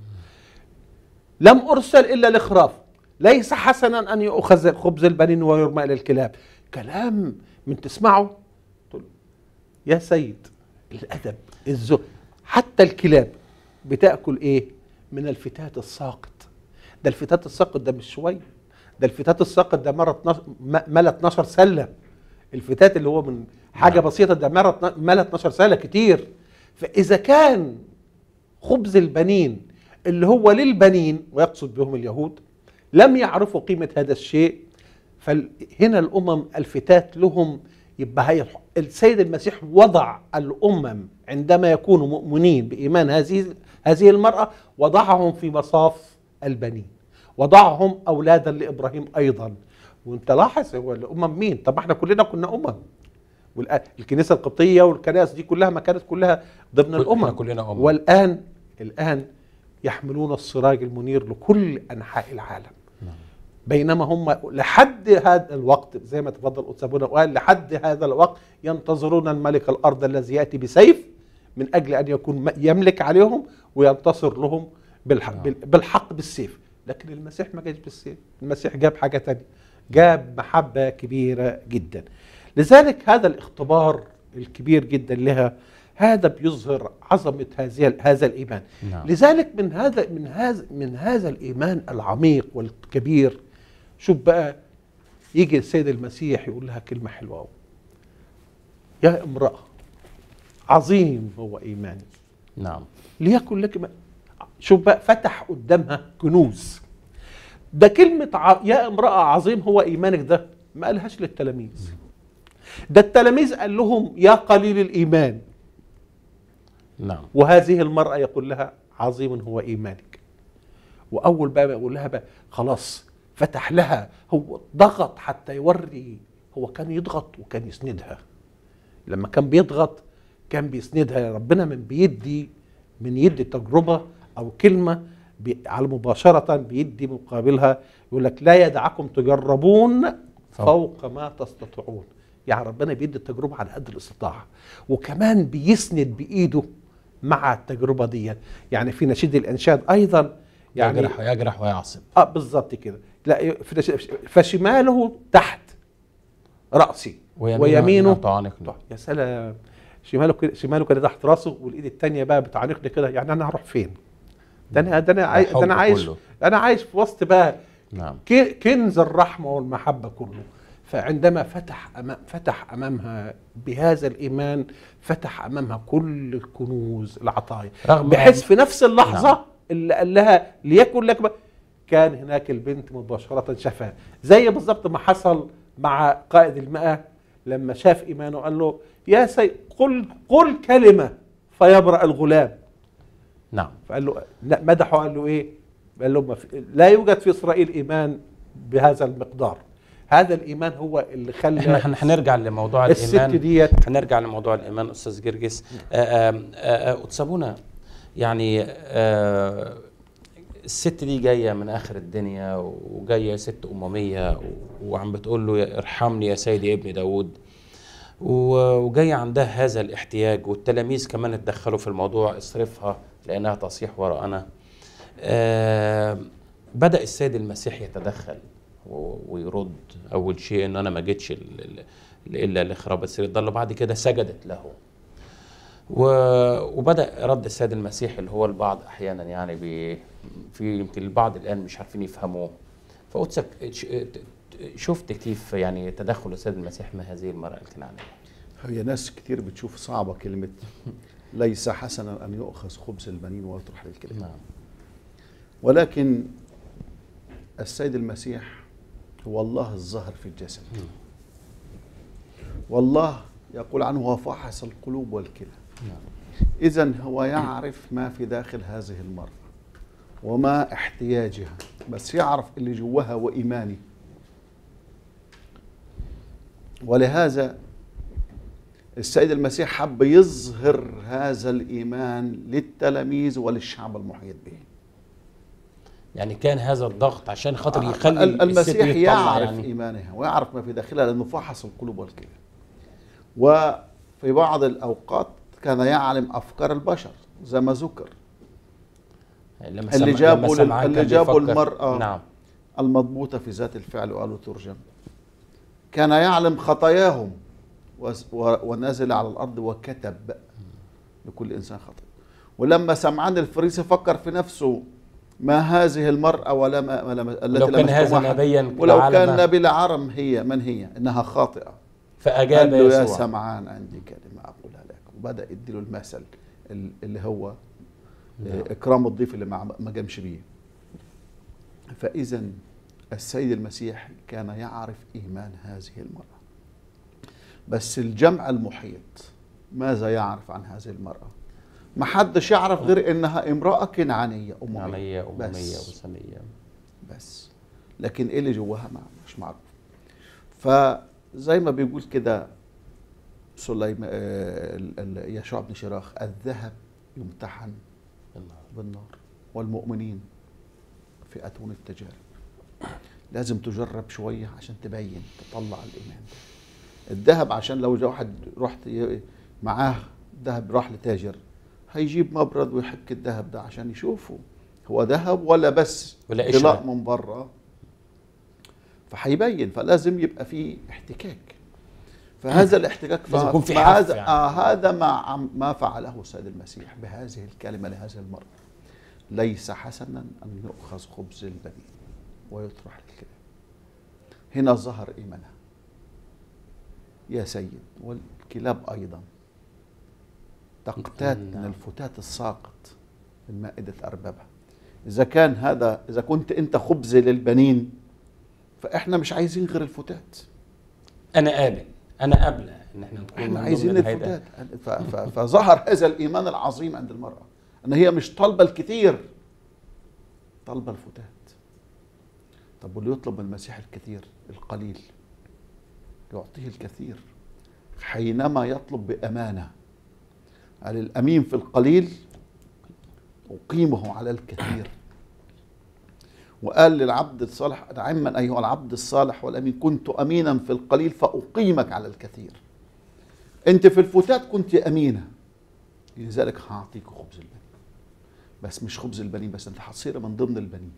لم ارسل الا لخراف ليس حسنا ان يؤخذ خبز البنين ويرمى الى الكلاب. كلام من تسمعه تقول يا سيد الادب الذوق حتى الكلاب بتاكل ايه من الفتات الساقط ده الفتات الساقط ده مش شويه ده الفتات الساقط ده مره 12 م- ملا 12 سله الفتات اللي هو من حاجه نعم. بسيطه ده مره ملا 12 سله كتير فاذا كان خبز البنين اللي هو للبنين ويقصد بهم اليهود لم يعرفوا قيمه هذا الشيء فهنا الامم الفتات لهم يبقى هي السيد المسيح وضع الامم عندما يكونوا مؤمنين بايمان هذه هذه المراه وضعهم في مصاف البنين وضعهم اولادا لابراهيم ايضا وانت لاحظ هو الامم مين طب احنا كلنا كنا امم والآن الكنيسه القبطيه والكنائس دي كلها ما كانت كلها ضمن كل- الامم إحنا كلنا أمم. والان الان يحملون السراج المنير لكل انحاء العالم بينما هم لحد هذا الوقت زي ما تفضل أستاذ وقال لحد هذا الوقت ينتظرون الملك الأرض الذي يأتي بسيف من أجل أن يكون م- يملك عليهم وينتصر لهم بالحق, نعم. بال- بالحق بالسيف لكن المسيح ما جاش بالسيف المسيح جاب حاجة تانية جاب محبة كبيرة جدا لذلك هذا الاختبار الكبير جدا لها هذا بيظهر عظمة هذه هذا الإيمان نعم. لذلك من هذا من هذا من هذا الإيمان العميق والكبير شوف بقى يجي السيد المسيح يقول لها كلمة حلوة أوي. يا امرأة عظيم هو إيماني نعم ليكن لك ما شوف بقى فتح قدامها كنوز ده كلمة ع... يا امرأة عظيم هو إيمانك ده ما قالهاش للتلاميذ ده التلاميذ قال لهم يا قليل الإيمان نعم وهذه المرأة يقول لها عظيم هو إيمانك وأول بقى يقول لها بقى خلاص فتح لها هو ضغط حتى يوري هو كان يضغط وكان يسندها لما كان بيضغط كان بيسندها ربنا من بيدي من يدي تجربة أو كلمة بي على مباشرة بيدي مقابلها يقول لك لا يدعكم تجربون فوق. فوق ما تستطيعون يعني ربنا بيدي التجربة على قد الاستطاعة وكمان بيسند بإيده مع التجربة دي يعني في نشيد الإنشاد أيضا يعني يجرح ويجرح ويعصب اه بالظبط كده لا في نشيد- فشماله تحت رأسي ويمينه ويمينه تعانقني يا سلام شماله كده شماله كده تحت راسه والايد التانية بقى بتعانقني كده يعني انا هروح فين؟ ده انا ده انا عاي- ده انا الحب عايش كله. انا عايش في وسط بقى نعم ك- كنز الرحمه والمحبه كله فعندما فتح أمام فتح امامها بهذا الايمان فتح امامها كل الكنوز العطايا رغم بحيث أن- في نفس اللحظه نعم. اللي قال لها ليكن لك بقى كان هناك البنت مباشره شافها زي بالظبط ما حصل مع قائد المئة لما شاف ايمانه قال له يا سيد قل قل كلمه فيبرأ الغلام نعم فقال له لا مدحه قال له ايه؟ قال له ما في لا يوجد في اسرائيل ايمان بهذا المقدار هذا الايمان هو اللي خلى احنا هن- هنرجع لموضوع الست الايمان ديت هنرجع لموضوع الايمان استاذ جرجس آه، آم، آه، آه، أتسابونا يعني آه، الست دي جايه من اخر الدنيا وجايه ست امميه و- وعم بتقول له يا- ارحمني يا سيدي ابن داود و- وجايه عندها هذا الاحتياج والتلاميذ كمان اتدخلوا في الموضوع اصرفها لانها تصيح وراءنا آه، بدا السيد المسيح يتدخل و- ويرد اول شيء ان انا ما جيتش ال- ال- الا لخراب السير الضال وبعد كده سجدت له و- وبدا رد السيد المسيح اللي هو البعض احيانا يعني بي في يمكن البعض الان مش عارفين يفهموه فقدسك ش- شفت كيف يعني تدخل السيد المسيح مع هذه المراه الكنعانيه هي ناس كتير بتشوف صعبة كلمة ليس حسنا أن يؤخذ خبز البنين ويطرح للكلاب نعم ولكن السيد المسيح هو الله الظاهر في الجسد والله يقول عنه هو فاحص القلوب والكلى إذا هو يعرف ما في داخل هذه المرأة وما احتياجها بس يعرف اللي جواها وإيماني ولهذا السيد المسيح حب يظهر هذا الإيمان للتلاميذ وللشعب المحيط به يعني كان هذا الضغط عشان خاطر يخلي ال- الست المسيح يطلع يعرف يعني إيمانها ويعرف ما في داخلها لأنه فحص القلوب والكلى وفي بعض الأوقات كان يعلم أفكار البشر زي ما ذكر لما اللي سمع- لما جابوا لل- سمعان اللي كان جابوا بيفكر- المرأة. نعم المضبوطة في ذات الفعل وقالوا ترجم كان يعلم خطاياهم وز- و- ونزل على الأرض وكتب لكل إنسان خطأ ولما سمعان الفريسي فكر في نفسه ما هذه المرأة ولا ما ما- التي ولو كان لمستم هذا أحد. نبيا ولو لعلم- كان نبي العرم هي من هي إنها خاطئة فأجاب قال له يا يسوع سمعان عندي كلمة أقولها لك وبدأ يديله المثل ال- اللي هو آه، إكرام الضيف اللي ما ما قامش بيه فإذا السيد المسيح كان يعرف إيمان هذه المرأة بس الجمع المحيط ماذا يعرف عن هذه المرأة ما حدش يعرف غير إنها امرأة كنعانية أممية نعمية أممية بس. وسمية بس لكن ايه اللي جواها ما مش معروف فزي ما بيقول كده سليم آه، ال- ال- يشوع بن شراخ الذهب يمتحن بالنار. بالنار والمؤمنين في أتون التجارب لازم تجرب شوية عشان تبين تطلع الإيمان ده الذهب عشان لو جا واحد رحت ي- معاه ذهب راح لتاجر هيجيب مبرد ويحك الذهب ده عشان يشوفه هو ذهب ولا بس ولا قشرة. طلاء من بره فهيبين فلازم يبقى في احتكاك فهذا الاحتكاك لازم يكون في مع حف هذا يعني. آه هذا ما عم- ما فعله السيد المسيح بهذه الكلمه لهذه المراه ليس حسنا ان يؤخذ خبز البنين ويطرح للكلاب هنا ظهر ايمانها يا سيد والكلاب ايضا تقتات من نعم. الفتات الساقط من مائده اربابها اذا كان هذا اذا كنت انت خبز للبنين فاحنا مش عايزين غير الفتات أنا قابل أنا قابلة إن إحنا نكون من احنا ضمن عايزين الهيدا. الفتات ف- ف- فظهر هذا الايمان العظيم عند المراه ان هي مش طالبه الكثير طالبه الفتات طب واللي يطلب من المسيح الكثير القليل يعطيه الكثير حينما يطلب بامانه قال الامين في القليل اقيمه على الكثير وقال للعبد الصالح نعما ايها العبد الصالح والامين كنت امينا في القليل فاقيمك على الكثير انت في الفتات كنت امينه لذلك هعطيك خبز البنين بس مش خبز البنين بس انت هتصير من ضمن البنين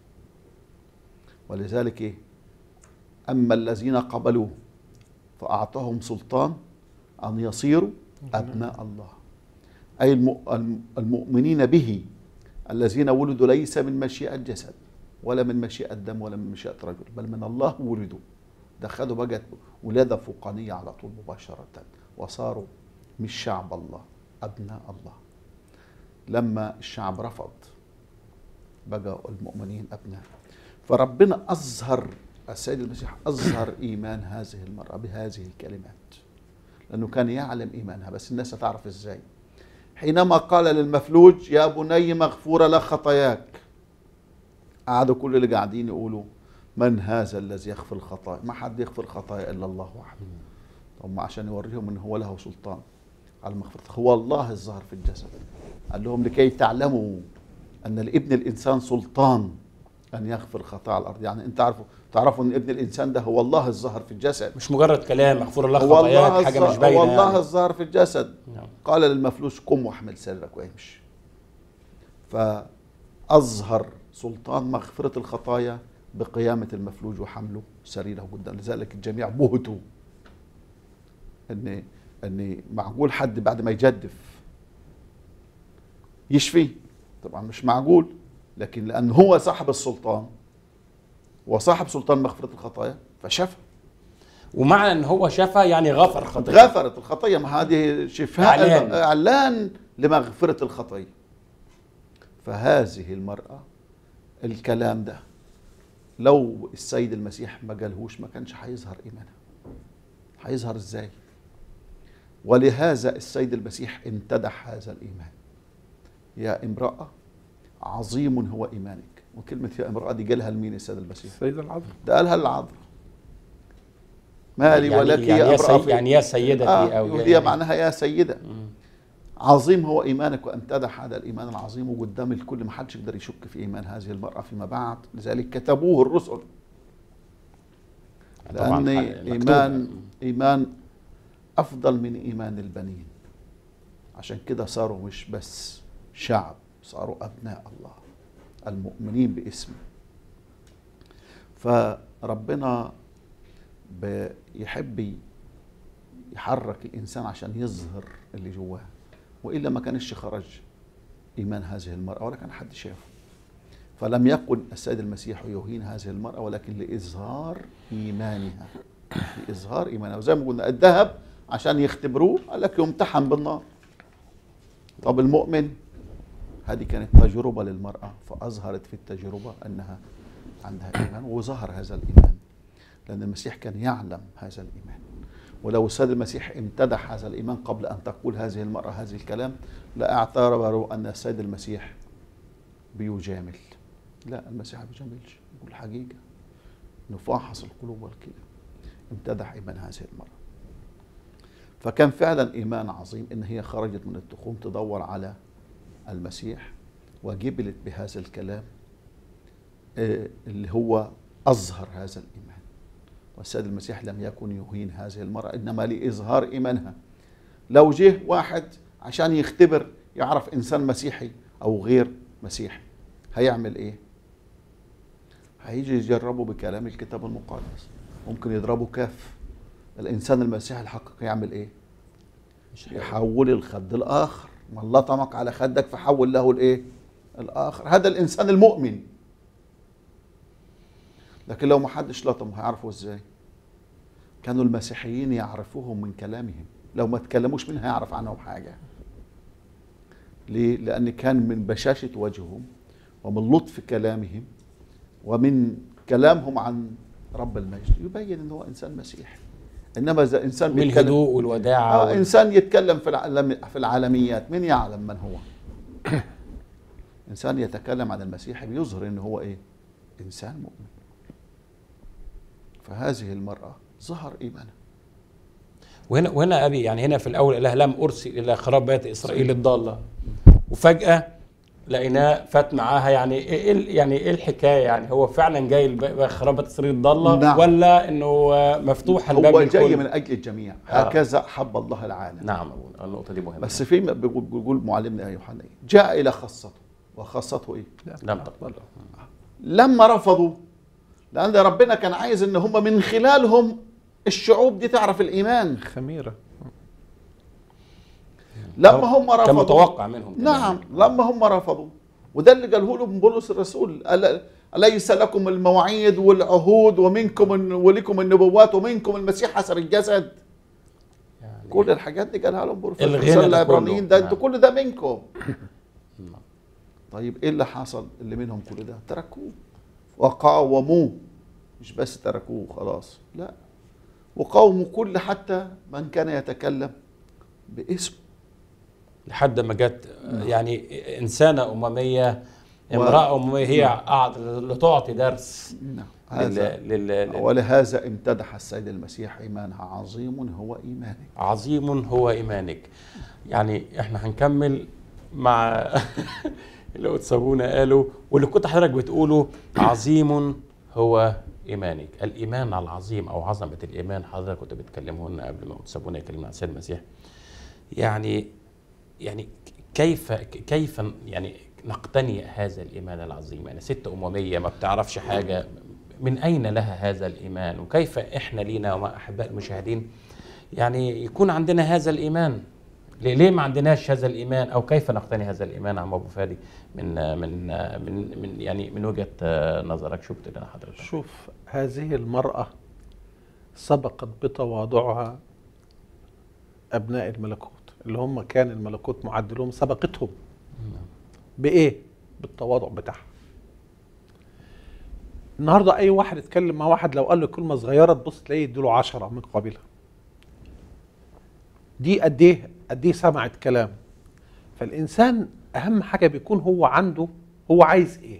ولذلك ايه اما الذين قبلوه فاعطاهم سلطان ان يصيروا ابناء الله اي الم- الم- المؤمنين به الذين ولدوا ليس من مشيئه جسد ولا من مشيئه دم ولا من مشيئه رجل بل من الله ولدوا ده خدوا بقت ولاده فوقانيه على طول مباشره وصاروا مش شعب الله ابناء الله لما الشعب رفض بقى المؤمنين ابناء فربنا اظهر السيد المسيح اظهر ايمان هذه المراه بهذه الكلمات لانه كان يعلم ايمانها بس الناس هتعرف ازاي حينما قال للمفلوج يا بني مغفوره لك خطاياك قعدوا كل اللي قاعدين يقولوا من هذا الذي يغفر الخطايا ما حد يغفر الخطايا الا الله وحده هم عشان يوريهم ان هو له سلطان على المغفرة هو الله الظاهر في الجسد قال لهم لكي تعلموا ان لابن الانسان سلطان ان يغفر خطايا على الارض يعني انت تعرفوا تعرفوا ان ابن الانسان ده هو الله الظاهر في الجسد مش مجرد كلام مغفور الله هو الله خطاياك حاجة مش الظ- باينة هو الله يعني. الظاهر في الجسد نعم. قال للمفلوس قم واحمل سرك وامشي فأظهر سلطان مغفرة الخطايا بقيامة المفلوج وحمله سريره قدام لذلك الجميع بهتوا ان ان معقول حد بعد ما يجدف يشفي طبعا مش معقول لكن لان هو صاحب السلطان وصاحب سلطان مغفرة الخطايا فشفى ومعنى ان هو شفى يعني غفر خطيه غفرت الخطية ما هذه شفاء إعلان. إعلان لمغفرة الخطية فهذه المرأة الكلام ده لو السيد المسيح ما قالهوش ما كانش هيظهر ايمانها هيظهر ازاي ولهذا السيد المسيح امتدح هذا الايمان يا امراه عظيم هو ايمانك وكلمه يا امراه دي قالها لمين السيد المسيح السيدة العذراء ده قالها للعذراء مالي يعني ولك يعني يا يا, امراه سي... يعني يا سيدتي آه او يقول هي معناها يا سيده مم. عظيم هو ايمانك وامتدح هذا الايمان العظيم وقدام الكل ما حدش يقدر يشك في ايمان هذه المراه فيما بعد لذلك كتبوه الرسل طبعاً لان حق- مكتوب. ايمان ايمان افضل من ايمان البنين عشان كده صاروا مش بس شعب صاروا ابناء الله المؤمنين باسمه فربنا بيحب يحرك الانسان عشان يظهر اللي جواه والا ما كانش خرج ايمان هذه المراه ولا كان حد شافه فلم يكن السيد المسيح يهين هذه المراه ولكن لاظهار ايمانها لاظهار ايمانها وزي ما قلنا الذهب عشان يختبروه قال لك يمتحن بالنار طب المؤمن هذه كانت تجربه للمراه فاظهرت في التجربه انها عندها ايمان وظهر هذا الايمان لان المسيح كان يعلم هذا الايمان ولو السيد المسيح امتدح هذا الايمان قبل ان تقول هذه المراه هذه الكلام لاعتبروا ان السيد المسيح بيجامل لا المسيح ما بيجاملش يقول حقيقه نفحص القلوب والكلى امتدح ايمان هذه المراه فكان فعلا ايمان عظيم ان هي خرجت من التخوم تدور على المسيح وجبلت بهذا الكلام آه، اللي هو اظهر هذا الايمان والسيد المسيح لم يكن يهين هذه المراه انما لاظهار ايمانها لو جه واحد عشان يختبر يعرف انسان مسيحي او غير مسيحي هيعمل ايه هيجي يجربه بكلام الكتاب المقدس ممكن يضربه كاف الانسان المسيحي الحقيقي يعمل ايه مش هيقول. يحول الخد الاخر من لطمك على خدك فحول له الايه الاخر هذا الانسان المؤمن لكن لو ما حدش لطمه هيعرفوا ازاي كانوا المسيحيين يعرفوهم من كلامهم لو ما تكلموش منها يعرف عنهم حاجه ليه لان كان من بشاشه وجههم ومن لطف كلامهم ومن كلامهم عن رب المجد يبين ان هو انسان مسيحي انما اذا انسان من بيتكلم- الهدوء والوداعه آه وال- انسان يتكلم في العالم في العالميات من يعلم من هو انسان يتكلم عن المسيح بيظهر ان هو ايه انسان مؤمن فهذه المراه ظهر ايمانها وهنا وهنا ابي يعني هنا في الاول قال لها لم ارسل الى خراب بيت اسرائيل الضاله وفجاه لقيناه فات معاها يعني ايه ال- يعني ايه الحكايه يعني هو فعلا جاي الب- خراب بيت اسرائيل الضاله نعم. ولا انه مفتوح الباب هو جاي للكل؟ من اجل الجميع آه. هكذا حب الله العالم نعم أبونا، النقطه دي مهمه بس في بيقول بيقول معلمنا يوحنا إيه؟ جاء الى خاصته وخاصته ايه لم تقبله لما رفضوا لان ربنا كان عايز ان هم من خلالهم الشعوب دي تعرف الايمان خميرة لما هم رفضوا كان متوقع منهم كده. نعم لما هم رفضوا وده اللي قاله لهم بولس الرسول قال أليس لكم المواعيد والعهود ومنكم الن- ولكم النبوات ومنكم المسيح حسب الجسد يعني كل الحاجات دي قالها لهم بولس الغنى الرسول ده العبرانيين كله. ده انتوا نعم. كل ده منكم نعم. طيب ايه اللي حصل اللي منهم كل ده تركوه وقاوموه مش بس تركوه خلاص لا وقاوموا كل حتى من كان يتكلم باسمه لحد ما جت يعني انسانه امميه امراه امميه هي قاعده لتعطي درس نعم لل... هذا لل... لل... ولهذا امتدح السيد المسيح ايمانها عظيم هو ايمانك عظيم هو ايمانك يعني احنا هنكمل مع اللي قدسابونا قالوا واللي كنت حضرتك بتقوله عظيم هو ايمانك الايمان العظيم او عظمه الايمان حضرتك كنت بتكلمه لنا قبل ما قدسابونا يكلمنا عن السيد المسيح يعني يعني كيف كيف يعني نقتني هذا الايمان العظيم يعني ست امميه ما بتعرفش حاجه من اين لها هذا الايمان وكيف احنا لينا ومع احباء المشاهدين يعني يكون عندنا هذا الايمان ليه ليه ما عندناش هذا الايمان او كيف نقتني هذا الايمان عم ابو فادي من من من من يعني من وجهه نظرك شو بتقول لنا حضرتك شوف هذه المرأة سبقت بتواضعها أبناء الملكوت اللي هم كان الملكوت معد لهم سبقتهم بإيه؟ بالتواضع بتاعها النهارده اي واحد يتكلم مع واحد لو قال له كلمه صغيره تبص تلاقيه يديله عشرة من قابلها دي قد ايه قد ايه سمعت كلام فالانسان اهم حاجه بيكون هو عنده هو عايز ايه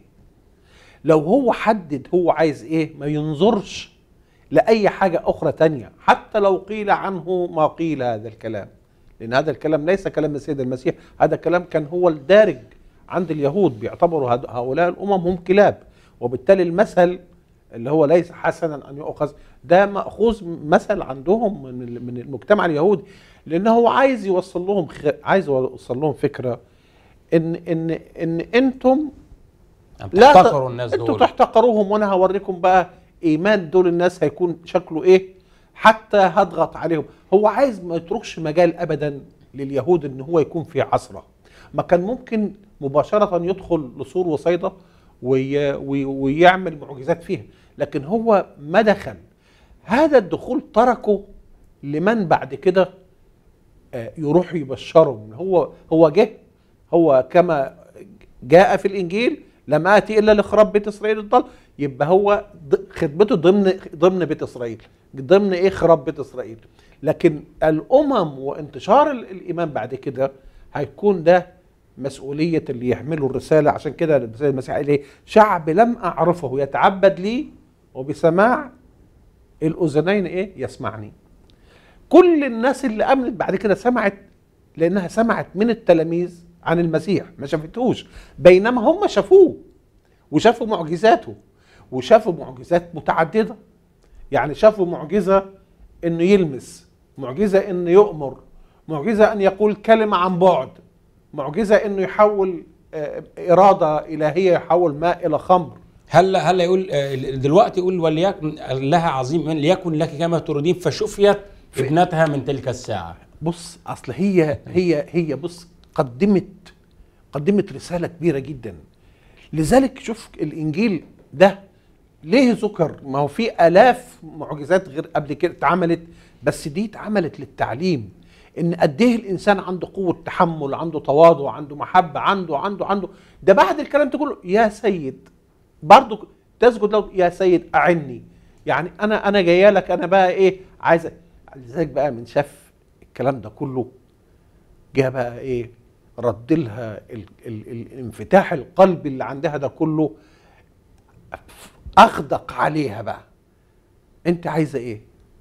لو هو حدد هو عايز ايه ما ينظرش لاي حاجه اخرى تانية حتى لو قيل عنه ما قيل هذا الكلام لان هذا الكلام ليس كلام السيد المسيح هذا الكلام كان هو الدارج عند اليهود بيعتبروا هد- هؤلاء الامم هم كلاب وبالتالي المثل اللي هو ليس حسنا ان يؤخذ ده ماخوذ مثل عندهم من ال- من المجتمع اليهودي لان هو عايز يوصل لهم خ... عايز يوصل لهم فكره ان ان ان انتم عم لا ت- تحتقروا الناس انتوا دول تحتقروهم وانا هوريكم بقى ايمان دول الناس هيكون شكله ايه حتى هضغط عليهم هو عايز ما يتركش مجال ابدا لليهود ان هو يكون في عصره ما كان ممكن مباشره يدخل لسور وصيدا وي وي ويعمل معجزات فيها لكن هو ما دخل هذا الدخول تركه لمن بعد كده آه، يروح يبشرهم هو هو جه هو كما جاء في الانجيل لم اتي الا لخراب بيت اسرائيل الضال يبقى هو ض- خدمته ضمن ضمن بيت اسرائيل ضمن ايه خراب بيت اسرائيل لكن الامم وانتشار ال- الايمان بعد كده هيكون ده مسؤوليه اللي يحملوا الرساله عشان كده السيد المسيح قال ايه شعب لم اعرفه يتعبد لي وبسماع الاذنين ايه يسمعني كل الناس اللي امنت بعد كده سمعت لانها سمعت من التلاميذ عن المسيح ما شافتهوش بينما هم شافوه وشافوا معجزاته وشافوا معجزات متعدده يعني شافوا معجزه انه يلمس معجزه انه يؤمر معجزه ان يقول كلمه عن بعد معجزه انه يحول آه، اراده الهيه يحول ماء الى خمر هل هل يقول آه، دلوقتي يقول وليكن لها عظيم من ليكن لك كما تريدين فشفيت ابنتها من تلك الساعه بص اصل هي هي هي بص قدمت قدمت رساله كبيره جدا لذلك شوف الانجيل ده ليه ذكر ما هو في الاف معجزات غير قبل كده اتعملت بس دي اتعملت للتعليم ان قد ايه الانسان عنده قوه تحمل عنده تواضع عنده محبه عنده عنده عنده ده بعد الكلام ده كله يا سيد برضو تسجد له يا سيد اعني يعني انا انا جايه لك انا بقى ايه عايز لذلك بقى من شاف الكلام ده كله جه بقى ايه رد لها ال ال ال الانفتاح القلبي اللي عندها ده كله اغدق عليها بقى انت عايزه ايه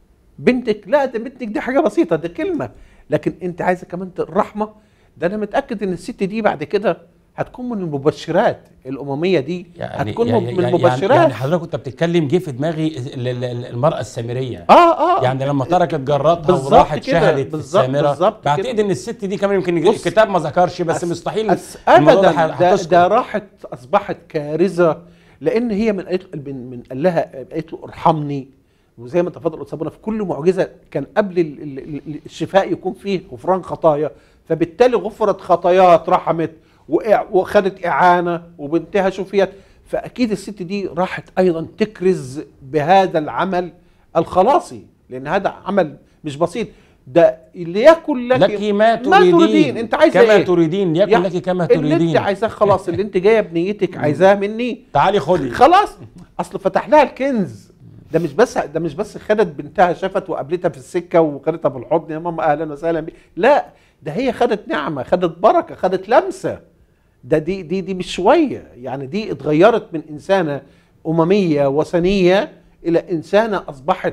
بنتك لا ده بنتك دي حاجه بسيطه دي كلمه لكن انت عايزه كمان الرحمه ده انا متاكد ان الست دي بعد كده هتكون من المبشرات الامميه دي يعني هتكون يعني من يعني, المبشرات يعني حضرتك كنت بتتكلم جه في دماغي ال- ال- ال- المراه السامريه اه اه يعني لما تركت جراتها بالظبط وراحت كده، شهدت في بالظبط- السامره بالظبط بعتقد كده. ان الست دي كمان يمكن بص، الكتاب ما ذكرش بس أس- مستحيل أس الموضوع ابدا ده ده, هتذكر. ده راحت اصبحت كارثه لان هي من قالت من, من قال لها قالت له ارحمني وزي ما تفضل استاذ ابونا في كل معجزه كان قبل ال- ال- ال- الشفاء يكون فيه غفران خطايا فبالتالي غفرت خطاياها اترحمت وإع- وخدت اعانه وبنتها شفيت فاكيد الست دي راحت ايضا تكرز بهذا العمل الخلاصي لان هذا عمل مش بسيط ده ليكن لك, لك ما ما تريدين, تريدين انت عايزه كما ايه تريدين يكن يعني لك كما اللي انت تريدين عايزاه خلاص اللي انت جايه بنيتك عايزاه مني تعالي خدي خلاص اصل فتح لها الكنز ده مش بس ده مش بس خدت بنتها شافت وقابلتها في السكه وخدتها في الحضن يا ماما اهلا وسهلا بيك لا ده هي خدت نعمه خدت بركه خدت لمسه ده دي دي دي مش شويه يعني دي اتغيرت من انسانه امميه وثنيه الى انسانه اصبحت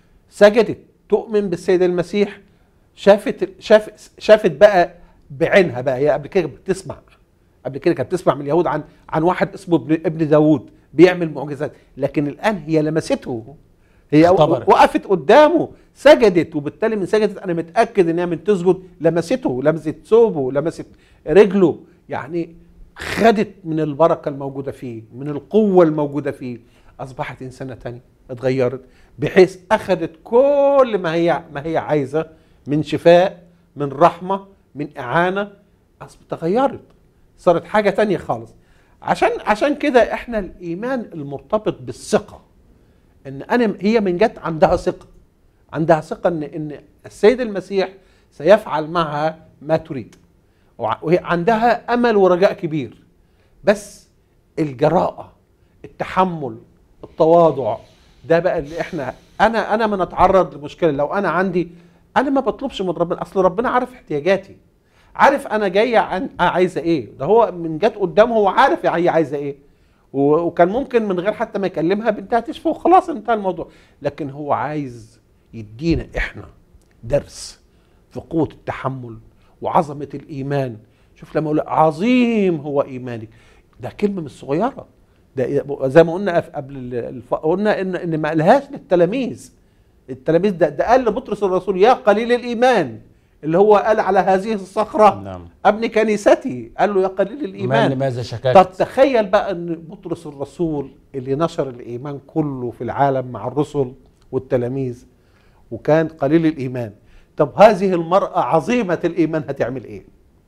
سجدت تؤمن بالسيد المسيح شافت شاف شافت بقى بعينها بقى هي قبل كده بتسمع قبل كده كانت بتسمع من اليهود عن عن واحد اسمه ابن ابن داوود بيعمل معجزات لكن الان هي لمسته هي اختبرت. وقفت قدامه سجدت وبالتالي من سجدت انا متاكد ان هي من تسجد لمسته لمست ثوبه لمست رجله يعني خدت من البركه الموجوده فيه من القوه الموجوده فيه اصبحت انسانه تانية اتغيرت بحيث اخذت كل ما هي ما هي عايزه من شفاء من رحمه من اعانه اصبحت تغيرت صارت حاجه تانية خالص عشان عشان كده احنا الايمان المرتبط بالثقه ان انا هي من جت عندها ثقه عندها ثقه ان ان السيد المسيح سيفعل معها ما تريد وع- وهي عندها امل ورجاء كبير بس الجراءه التحمل التواضع ده بقى اللي احنا انا انا ما نتعرض لمشكله لو انا عندي انا ما بطلبش من ربنا اصل ربنا عارف احتياجاتي عارف انا جايه عن عايزه ايه ده هو من جت قدامه هو عارف هي عايزه ايه و- وكان ممكن من غير حتى ما يكلمها بنتها تشفى وخلاص انتهى الموضوع لكن هو عايز يدينا احنا درس في قوه التحمل وعظمه الايمان شوف لما اقول عظيم هو ايمانك ده كلمه مش صغيره ده زي ما قلنا قبل ال- الف... قلنا ان ان ما قالهاش للتلاميذ التلاميذ ده ده قال لبطرس الرسول يا قليل الايمان اللي هو قال على هذه الصخره نعم ابني كنيستي قال له يا قليل ما الايمان لماذا شككت طب تخيل بقى ان بطرس الرسول اللي نشر الايمان كله في العالم مع الرسل والتلاميذ وكان قليل الايمان طب هذه المراه عظيمه الايمان هتعمل ايه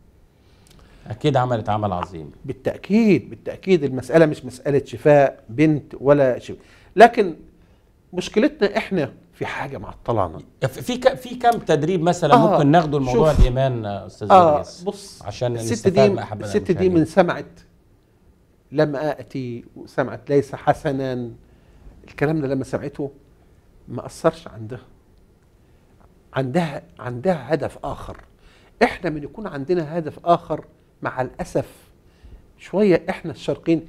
اكيد عملت عمل عظيم بالتاكيد بالتاكيد المساله مش مساله شفاء بنت ولا شفاء لكن مشكلتنا احنا في حاجه معطلانا في ك- في كم تدريب مثلا آه، ممكن ناخده لموضوع شوف. الايمان آه، استاذ اه آه بص عشان الست نستفاد دي من احبنا الست دي المشاهدين. من سمعت لما اتي وسمعت ليس حسنا الكلام ده لما سمعته ما اثرش عندها عندها عندها هدف اخر احنا من يكون عندنا هدف اخر مع الاسف شويه احنا الشرقين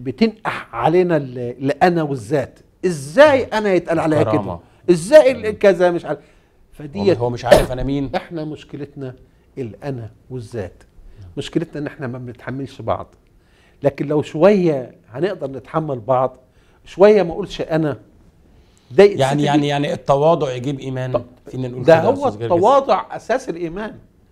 بتنقح علينا ال- الانا والذات ازاي انا يتقال عليا كده الكرامة. ازاي ال- كذا مش عارف فديت هو هو مش عارف انا مين احنا مشكلتنا الانا والذات مشكلتنا ان احنا ما بنتحملش بعض لكن لو شويه هنقدر نتحمل بعض شويه ما اقولش انا ده الست يعني دي- يعني يعني التواضع يجيب ايمان طب فينا نقول ده كده يا هو أستاذ جرجس؟ التواضع اساس الايمان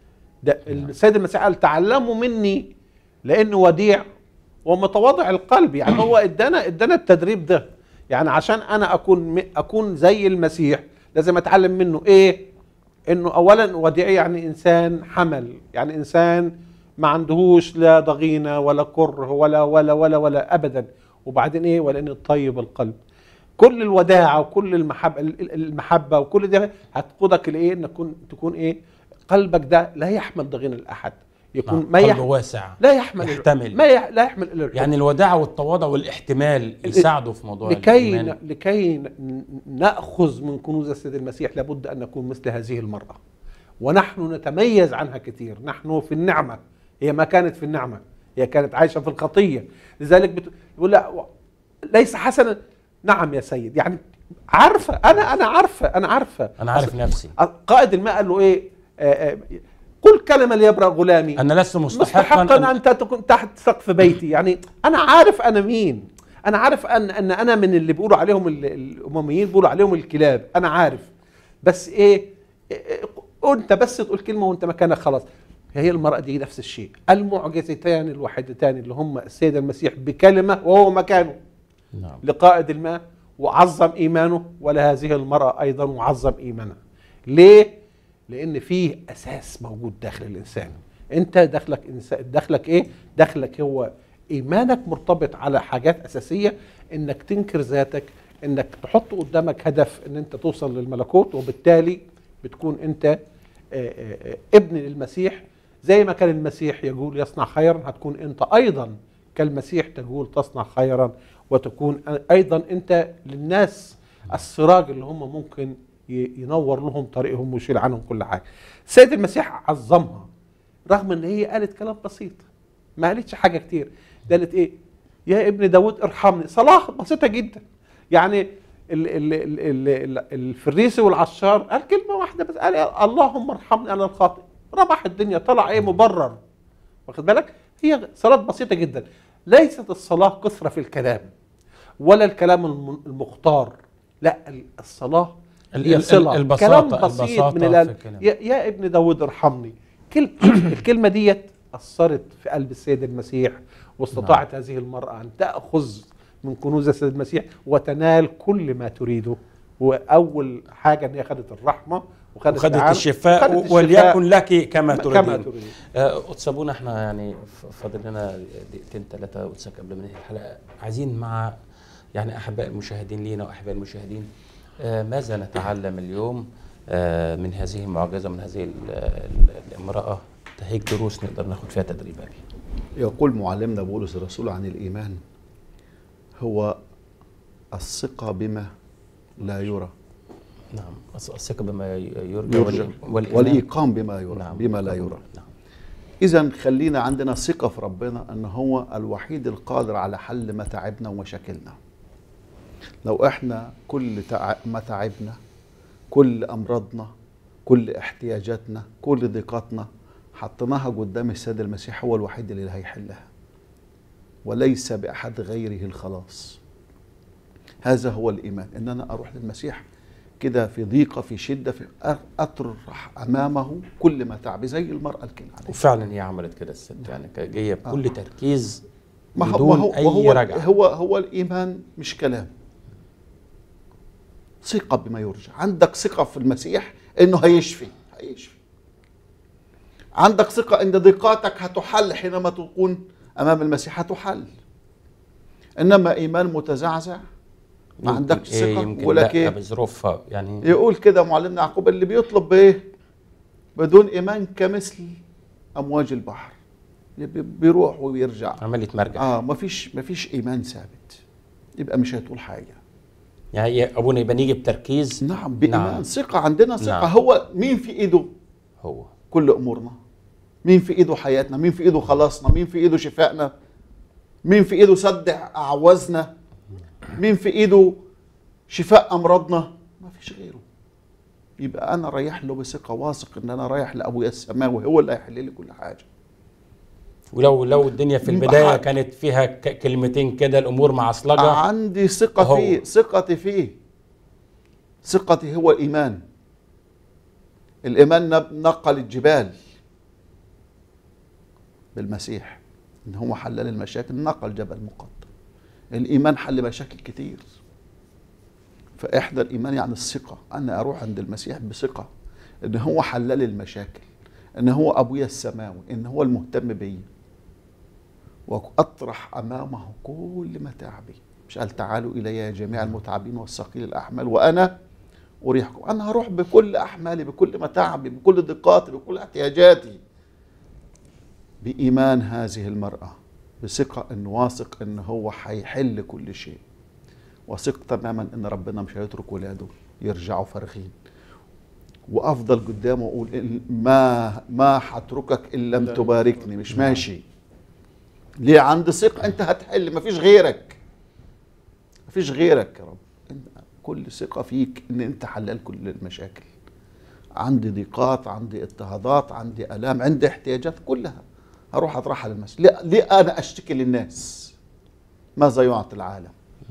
ده السيد المسيح قال تعلموا مني لانه وديع ومتواضع القلب يعني هو ادانا ادانا التدريب ده يعني عشان انا اكون م- اكون زي المسيح لازم اتعلم منه ايه انه اولا وديع يعني انسان حمل يعني انسان ما عندهوش لا ضغينه ولا كره ولا ولا ولا ولا ابدا وبعدين ايه ولان الطيب القلب كل الوداعه وكل المحبه المحبه وكل ده هتقودك لايه انك تكون تكون ايه قلبك ده لا يحمل ضغينه لاحد يكون نعم. ما قلبه يح... واسع لا يحمل يحتمل. ما يح... لا يحمل الا الحب. يعني الوداعة والتواضع والاحتمال يساعدوا في موضوع لكي الإيمان لكي ن- ناخذ من كنوز السيد المسيح لابد ان نكون مثل هذه المراه ونحن نتميز عنها كثير نحن في النعمه هي ما كانت في النعمه هي كانت عايشه في الخطيه لذلك بت... يقول لا و- ليس حسنا نعم يا سيد يعني عارفه انا انا عارفه انا عارفه أنا عارف نفسي قائد الماء قال له ايه آه، آه، قل كلمه ليبرأ غلامي أنا لست مستحقا مستحقا أن ان انت تكون تحت سقف بيتي يعني انا عارف انا مين انا عارف ان ان انا من اللي بيقولوا عليهم ال- الامميين بيقولوا عليهم الكلاب انا عارف بس ايه إيه- انت بس تقول كلمه وانت مكانك خلاص هي المرأة دي نفس الشيء المعجزتان الوحيدتان اللي هم السيد المسيح بكلمة وهو مكانه نعم لقائد الماء وعظم ايمانه ولهذه المراه ايضا وعظم ايمانها ليه لان فيه اساس موجود داخل الانسان انت داخلك انسان داخلك ايه داخلك هو ايمانك مرتبط على حاجات اساسيه انك تنكر ذاتك انك تحط قدامك هدف ان انت توصل للملكوت وبالتالي بتكون انت آه، آه، آه، ابن للمسيح زي ما كان المسيح يقول يصنع خيرا هتكون انت ايضا كالمسيح تقول تصنع خيرا وتكون ايضا انت للناس السراج اللي هم ممكن ي- ينور لهم طريقهم ويشيل عنهم كل حاجه. السيد المسيح عظمها رغم ان هي قالت كلام بسيط ما قالتش حاجه كتير قالت ايه؟ يا ابن داود ارحمني صلاه بسيطه جدا يعني ال ال ال ال ال الفريسي والعشار قال كلمه واحده بس قال يا اللهم ارحمني انا الخاطئ ربح الدنيا طلع ايه مبرر واخد بالك هي صلاه بسيطه جدا ليست الصلاه كثره في الكلام ولا الكلام الم- المختار لا ال- الصلاه ال- هي ال- صله البساطة- كلام بسيط البساطة من في القلب الكلام. يا, يا ابن داود ارحمني كل الكلمه ديت اثرت في قلب السيد المسيح واستطاعت نعم. هذه المراه ان تاخذ من كنوز السيد المسيح وتنال كل ما تريده واول حاجه ان هي خدت الرحمه وخدت وخدت العالم الشفاء وخدت و- الشفاء وليكن لك كما كما تريدين تريد آه، قدس ابونا احنا يعني ف- فاضل لنا دقيقتين ثلاثه قدسك قبل ما ننهي الحلقه عايزين مع يعني احباء المشاهدين لينا واحباء المشاهدين آه، ماذا نتعلم اليوم آه، من هذه المعجزه من هذه ال- ال- الامراه هيك دروس نقدر ناخد فيها تدريب ابي يقول معلمنا بولس الرسول عن الإيمان هو الثقة بما لا يرى نعم الث- الثقة بما ي- يرجى يرجى والإيمان- والإيمان والإيقان بما يرى نعم بما لا يرى نعم إذا خلينا عندنا ثقة في ربنا أن هو الوحيد القادر على حل متاعبنا ومشاكلنا لو إحنا كل تع- متاعبنا كل أمراضنا كل احتياجاتنا كل ضيقاتنا حطيناها قدام السيد المسيح هو الوحيد اللي هيحلها وليس بأحد غيره الخلاص هذا هو الإيمان إن أنا أروح للمسيح كده في ضيقة في شدة في أر- أطرح أمامه كل متاعبي زي المرأة الكنعانية وفعلا هي عملت كده الست يعني كانت جايه بكل تركيز ما هو بدون ما هو اي وهو رجعه هو هو الايمان مش كلام ثقه بما يرجى عندك ثقه في المسيح انه هيشفي هيشفي عندك ثقه ان ضيقاتك هتحل حينما تكون امام المسيح هتحل انما ايمان متزعزع ما يمكن عندكش إيه ثقه يمكن ولا لا كيف بظروفها يعني يقول كده معلمنا يعقوب اللي بيطلب بايه بدون ايمان كمثل امواج البحر اللي بي- بيروح وبيرجع عمال يتمرجع اه مفيش مفيش ايمان ثابت يبقى مش هتقول حاجه يعني هي ابونا يبقى نيجي بتركيز نعم بايمان نعم. ثقه عندنا ثقه نعم. هو مين في ايده هو كل امورنا مين في ايده حياتنا مين في ايده خلاصنا مين في ايده شفائنا مين في ايده سد اعوازنا مين في ايده شفاء امراضنا ما فيش غيره يبقى انا رايح له بثقه واثق ان انا رايح لابويا السماوي هو اللي هيحل لي كل حاجه ولو لو الدنيا في يبقى البدايه حق. كانت فيها ك- كلمتين كده الامور معصلجه عندي ثقة هو. فيه ثقتي فيه ثقتي هو الإيمان الإيمان نب- نقل الجبال بالمسيح إن هو حلل المشاكل نقل جبل مقدم الإيمان حل مشاكل كتير فإحدى الإيمان يعني الثقة أنا أروح عند المسيح بثقة إن هو حلل المشاكل إن هو أبويا السماوي إن هو المهتم بيا وأطرح أمامه كل متاعبي مش قال تعالوا إلي يا جميع المتعبين والثقيل الأحمال وأنا أريحكم أنا هروح بكل أحمالي بكل متاعبي بكل ضيقاتي بكل احتياجاتي بإيمان هذه المرأة بثقة إن واثق إن هو هيحل كل شيء وثق تماما إن ربنا مش هيترك ولاده يرجعوا فارغين وافضل قدامه واقول إن- ما ما هتركك ان لم تباركني مش ماشي ليه عندي ثقه انت هتحل مفيش غيرك مفيش غيرك يا رب إن- كل ثقه فيك ان انت حلال كل المشاكل عندي ضيقات عندي اضطهادات عندي الام عندي احتياجات كلها هروح اطرحها للناس ليه, ليه انا اشتكي للناس ماذا يعطي العالم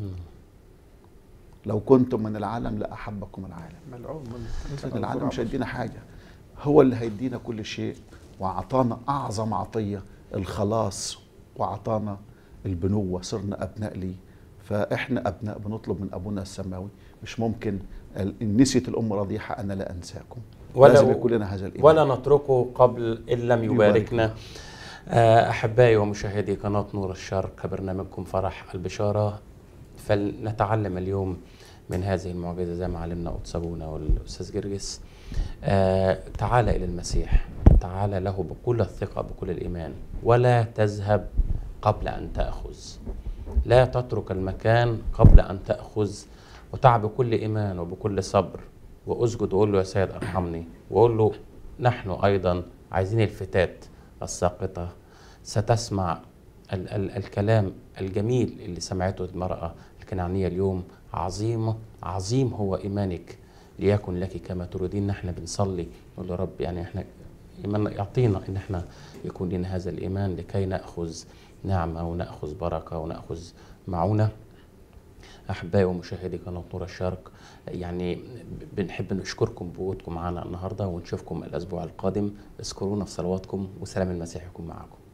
لو كنتم من العالم لاحبكم العالم ملعون لكن العالم مش هيدينا حاجه هو اللي هيدينا كل شيء واعطانا اعظم عطيه الخلاص واعطانا البنوه صرنا ابناء ليه فاحنا ابناء بنطلب من ابونا السماوي مش ممكن ال- ان نسيت الام رضيحه انا لا انساكم ولا- لازم يكون لنا هذا الايمان ولا نتركه قبل ان لم يباركنا آه، احبائي ومشاهدي قناه نور الشرق برنامجكم فرح البشاره فلنتعلم اليوم من هذه المعجزه زي ما علمنا قدس ابونا والاستاذ جرجس آه، تعال الى المسيح تعال له بكل الثقه بكل الايمان ولا تذهب قبل ان تاخذ لا تترك المكان قبل ان تاخذ وتع بكل ايمان وبكل صبر واسجد وقول له يا سيد ارحمني وقول له نحن ايضا عايزين الفتات الساقطه ستسمع ال- ال- الكلام الجميل اللي سمعته المراه الكنعانيه اليوم عظيمه عظيم هو ايمانك ليكن لك كما تريدين نحن بنصلي نقول يا رب يعني احنا إيمان يعطينا ان احنا يكون لنا هذا الايمان لكي ناخذ نعمه وناخذ بركه وناخذ معونه احبائي ومشاهدي قناه نور الشرق يعني بنحب نشكركم بوجودكم معنا النهارده ونشوفكم الاسبوع القادم اذكرونا في صلواتكم وسلام المسيح يكون معكم